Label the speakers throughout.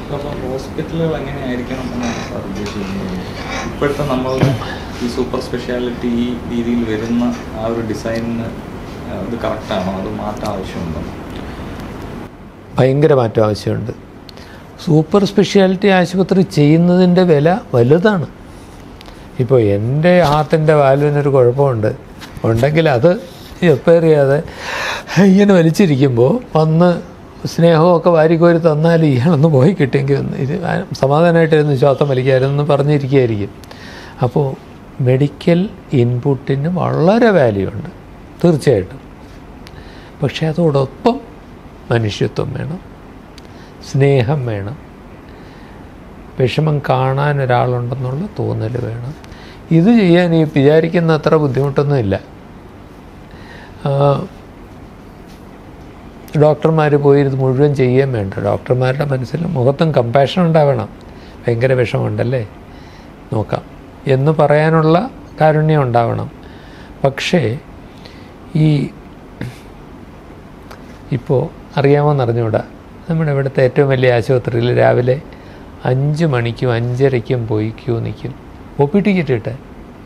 Speaker 1: അപ്പോൾ ഹോസ്പിറ്റലുകൾ എങ്ങനെയായിരിക്കണം എന്നാണ് സാർ ഉദ്ദേശിക്കുന്നത് ഇപ്പോഴത്തെ നമ്മളുടെ ഈ സൂപ്പർ സ്പെഷ്യാലിറ്റി ഈ രീതിയിൽ വരുന്ന ആ ഒരു ഡിസൈനിന് അത് കറക്റ്റാണോ അത് മാറ്റം ആവശ്യമുണ്ടോ
Speaker 2: ഭയങ്കര മാറ്റം ആവശ്യമുണ്ട് സൂപ്പർ സ്പെഷ്യാലിറ്റി ആശുപത്രി ചെയ്യുന്നതിൻ്റെ വില വലുതാണ് ഇപ്പോൾ എൻ്റെ ഹാർട്ടിൻ്റെ വാൽവിനൊരു കുഴപ്പമുണ്ട് ഉണ്ടെങ്കിൽ അത് റിപ്പയർ ചെയ്യാതെ ഇങ്ങനെ വലിച്ചിരിക്കുമ്പോൾ വന്ന് സ്നേഹമൊക്കെ വാരിക്കോരി തന്നാൽ ഇയാളൊന്ന് പോയി കിട്ടിയെങ്കിൽ ഒന്ന് ഇത് സമാധാനമായിട്ടിരുന്ന് ശ്വാസം വലിക്കാമെന്ന് പറഞ്ഞിരിക്കുകയായിരിക്കും അപ്പോൾ മെഡിക്കൽ ഇൻപുട്ടിന് വളരെ വാല്യൂ ഉണ്ട് തീർച്ചയായിട്ടും പക്ഷേ അതോടൊപ്പം മനുഷ്യത്വം വേണം സ്നേഹം വേണം വിഷമം കാണാൻ ഒരാളുണ്ടെന്നുള്ള തോന്നൽ വേണം ഇത് ചെയ്യാൻ ഈ വിചാരിക്കുന്ന അത്ര ബുദ്ധിമുട്ടൊന്നുമില്ല ഡോക്ടർമാർ പോയി ഇത് മുഴുവൻ ചെയ്യുകയും വേണ്ട ഡോക്ടർമാരുടെ മനസ്സിൽ മുഖത്തും കമ്പാഷൻ ഉണ്ടാവണം ഭയങ്കര വിഷമമുണ്ടല്ലേ നോക്കാം എന്ന് പറയാനുള്ള കാരുണ്യം ഉണ്ടാവണം പക്ഷേ ഈ ഇപ്പോൾ അറിയാമോന്ന് അറിഞ്ഞുകൂടാ നമ്മുടെ ഇവിടുത്തെ ഏറ്റവും വലിയ ആശുപത്രിയിൽ രാവിലെ അഞ്ച് മണിക്കും അഞ്ചരയ്ക്കും പോയി ക്യൂ നിൽക്കും ഒ പി ടിക്കറ്റ് കിട്ടാൻ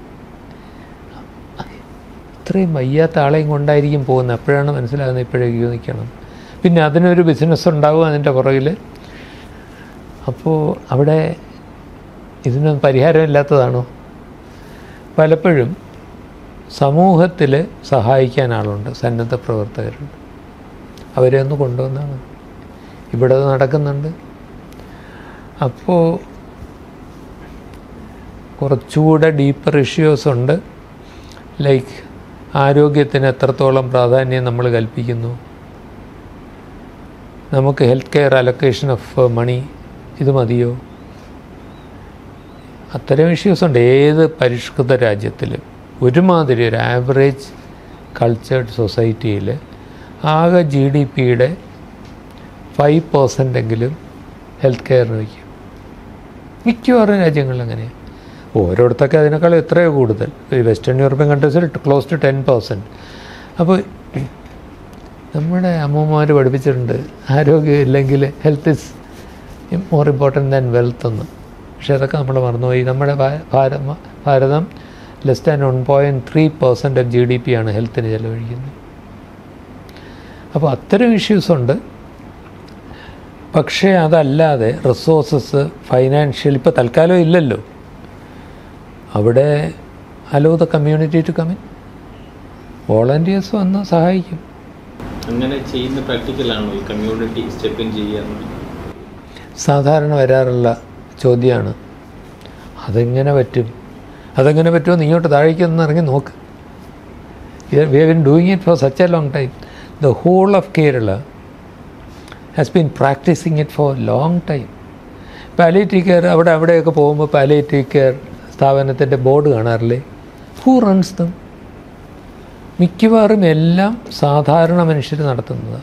Speaker 2: ഇത്രയും വയ്യാത്ത ആളെയും കൊണ്ടായിരിക്കും പോകുന്നത് അപ്പോഴാണ് മനസ്സിലാകുന്നത് ഇപ്പോഴേ ക്യൂ നിൽക്കണം പിന്നെ അതിനൊരു ബിസിനസ് ഉണ്ടാവും അതിൻ്റെ പുറകിൽ അപ്പോൾ അവിടെ ഇതിനൊന്നും പരിഹാരമില്ലാത്തതാണോ പലപ്പോഴും സമൂഹത്തിൽ സഹായിക്കാൻ ആളുണ്ട് സന്നദ്ധ പ്രവർത്തകരുണ്ട് അവരെ ഒന്ന് കൊണ്ടുവന്നാണ് ഇവിടെ അത് നടക്കുന്നുണ്ട് അപ്പോൾ കുറച്ചുകൂടെ ഡീപ്പർ ഇഷ്യൂസ് ഉണ്ട് ലൈക്ക് ആരോഗ്യത്തിന് എത്രത്തോളം പ്രാധാന്യം നമ്മൾ കൽപ്പിക്കുന്നു നമുക്ക് health care allocation of money ഇത് മതിയോ അത്തരം ഇഷ്യൂസ് ഉണ്ട് ഏത് പരിഷ്കൃത രാജ്യത്തിലും ഒരുമാതിരി ഒരു ആവറേജ് കൾച്ചേർഡ് സൊസൈറ്റിയിൽ ആകെ ജി ഡി പിയുടെ ഫൈവ് പെർസെൻ്റെങ്കിലും ഹെൽത്ത് കെയറിന് വയ്ക്കും മിക്കവാറും രാജ്യങ്ങളിൽ അങ്ങനെയാണ് ഓരോരുത്തൊക്കെ അതിനേക്കാൾ എത്രയോ കൂടുതൽ ഈ വെസ്റ്റേൺ യൂറോപ്യൻ കൺട്രീസിൽ ക്ലോസ് ടു ടെൻ പെർസെൻറ്റ് അപ്പോൾ നമ്മുടെ അമ്മമാർ പഠിപ്പിച്ചിട്ടുണ്ട് ആരോഗ്യം ഇല്ലെങ്കിൽ health is more important than wealth എന്ന് പക്ഷേ അതൊക്കെ നമ്മൾ മറന്നുപോയി നമ്മുടെ ഭാ- Bharatam Bharatam less than one point three percent of G D P ആണ് ഹെൽത്തിന് ചിലവഴിക്കുന്നത് അപ്പോൾ അത്തരം ഇഷ്യൂസ് ഉണ്ട് പക്ഷേ അതല്ലാതെ റിസോഴ്സസ് ഫൈനാൻഷ്യൽ ഇപ്പോൾ തൽക്കാലം ഇല്ലല്ലോ അവിടെ allow the community to come in volunteers വന്ന് സഹായിക്കും
Speaker 3: അങ്ങനെ ചെയ്യുന്ന പ്രാക്ടിക്കലാണോ ഈ കമ്മ്യൂണിറ്റി സ്റ്റെപ്പ് ഇൻ ചെയ്യുക എന്നുള്ളത്?
Speaker 2: സാധാരണ വരാറുള്ള ചോദ്യമാണ് അതെങ്ങനെ പറ്റും അതെങ്ങനെ പറ്റുമോ നീ ഇങ്ങോട്ട് താഴേക്ക് ഒന്ന് ഇറങ്ങി നോക്ക് we have been doing it for such a long time the whole of Kerala has been practising it for long time palliative care അവിടെ അവിടെയൊക്കെ പോകുമ്പോൾ പാലിയേറ്റീവ് കെയർ സ്ഥാപനത്തിൻ്റെ ബോർഡ് കാണാറില്ലേ ഹൂ റൺസ് ദം മിക്കവാറും എല്ലാം സാധാരണ മനുഷ്യർ നടത്തുന്നതാണ്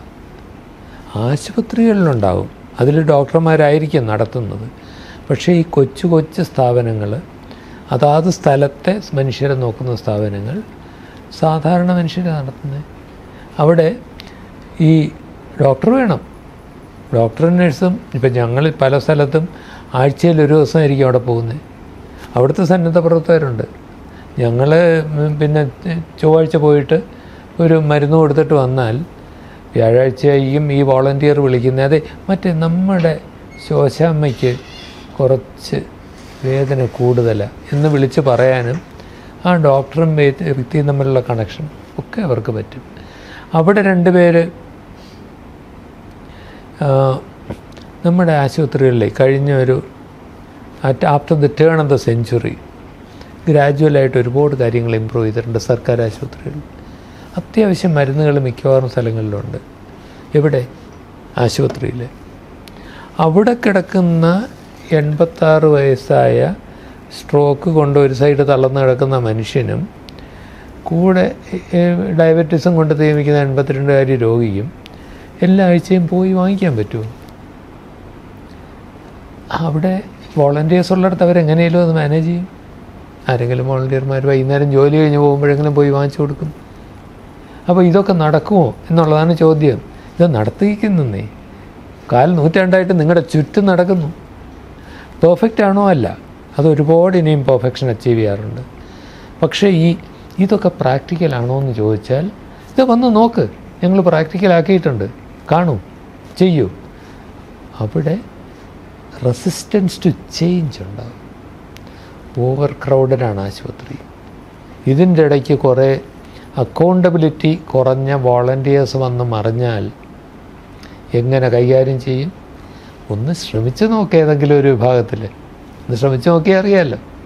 Speaker 2: ആശുപത്രികളിലുണ്ടാവും അതിൽ ഡോക്ടർമാരായിരിക്കും നടത്തുന്നത് പക്ഷേ ഈ കൊച്ചു കൊച്ചു സ്ഥാപനങ്ങൾ അതാത് സ്ഥലത്തെ മനുഷ്യരെ നോക്കുന്ന സ്ഥാപനങ്ങൾ സാധാരണ മനുഷ്യരെ നടത്തുന്നത് അവിടെ ഈ ഡോക്ടർ വേണം ഡോക്ടറും നഴ്സും ഇപ്പം ഞങ്ങൾ പല സ്ഥലത്തും ആഴ്ചയിൽ ഒരു ദിവസമായിരിക്കും അവിടെ പോകുന്നത് അവിടുത്തെ സന്നദ്ധ പ്രവർത്തകരുണ്ട് ഞങ്ങൾ പിന്നെ ചൊവ്വാഴ്ച പോയിട്ട് ഒരു മരുന്ന് കൊടുത്തിട്ട് വന്നാൽ വ്യാഴാഴ്ചയായിരിക്കും ഈ വോളണ്ടിയർ വിളിക്കുന്നത് അതെ മറ്റേ നമ്മുടെ ശോശാമ്മയ്ക്ക് കുറച്ച് വേദന കൂടുതലാണ് എന്ന് വിളിച്ച് പറയാനും ആ ഡോക്ടറും വ്യ- വ്യക്തിയും തമ്മിലുള്ള കണക്ഷൻ ഒക്കെ അവർക്ക് പറ്റും അവിടെ രണ്ട് പേര് ആ, നമ്മുടെ ആശുപത്രികളിൽ കഴിഞ്ഞ ഒരു at after the turn of the century ഗ്രാജുവലായിട്ട് ഒരുപാട് കാര്യങ്ങൾ ഇമ്പ്രൂവ് ചെയ്തിട്ടുണ്ട് സർക്കാർ ആശുപത്രികളിൽ അത്യാവശ്യം മരുന്നുകൾ മിക്കവാറും സ്ഥലങ്ങളിലുണ്ട് എവിടെ ആശുപത്രിയിൽ അവിടെ കിടക്കുന്ന എൺപത്താറ് വയസ്സായ സ്ട്രോക്ക് കൊണ്ട് ഒരു സൈഡ് തളർന്ന് കിടക്കുന്ന മനുഷ്യനും കൂടെ ഏഹ്, ഡയബറ്റീസും കൊണ്ട് നിയമിക്കുന്ന എൺപത്തിരണ്ടുകാരി രോഗിയും എല്ലാ ആഴ്ചയും പോയി വാങ്ങിക്കാൻ പറ്റുമോ അവിടെ വോളണ്ടിയേഴ്സ് ഉള്ളിടത്ത് അവരെങ്ങനെയും അത് മാനേജ് ചെയ്യും ആരെങ്കിലും വോളണ്ടിയർമാർ വൈകുന്നേരം ജോലി കഴിഞ്ഞ് പോകുമ്പോഴെങ്കിലും പോയി വാങ്ങിച്ചു കൊടുക്കും അപ്പോൾ ഇതൊക്കെ നടക്കുമോ എന്നുള്ളതാണ് ചോദ്യം ഇത് നടത്തിക്കുന്നേ കാൽ നൂറ്റാണ്ടായിട്ട് നിങ്ങളുടെ ചുറ്റും നടക്കുന്നു പെർഫെക്റ്റ് ആണോ അല്ല അത് ഒരുപാട് ഇനിയും പെർഫെക്ഷൻ അച്ചീവ് ചെയ്യാറുണ്ട് പക്ഷേ ഈ ഇതൊക്കെ പ്രാക്ടിക്കൽ ആണോ എന്ന് ചോദിച്ചാൽ ഇത് വന്ന് നോക്ക് ഞങ്ങൾ പ്രാക്ടിക്കലാക്കിയിട്ടുണ്ട് കാണൂ ചെയ്യൂ അവിടെ റെസിസ്റ്റൻസ് ടു ചേഞ്ച് ഉണ്ടാകും ഓവർ ക്രൗഡഡാണ് ആശുപത്രി ഇതിൻ്റെ ഇടയ്ക്ക് കുറേ അക്കൗണ്ടബിലിറ്റി കുറഞ്ഞ വോളണ്ടിയേഴ്സ് വന്ന് മറിഞ്ഞാൽ എങ്ങനെ കൈകാര്യം ചെയ്യും ഒന്ന് ശ്രമിച്ചു നോക്കുക ഏതെങ്കിലും ഒരു വിഭാഗത്തിൽ ഒന്ന് ശ്രമിച്ചു നോക്കിയാൽ അറിയാമല്ലോ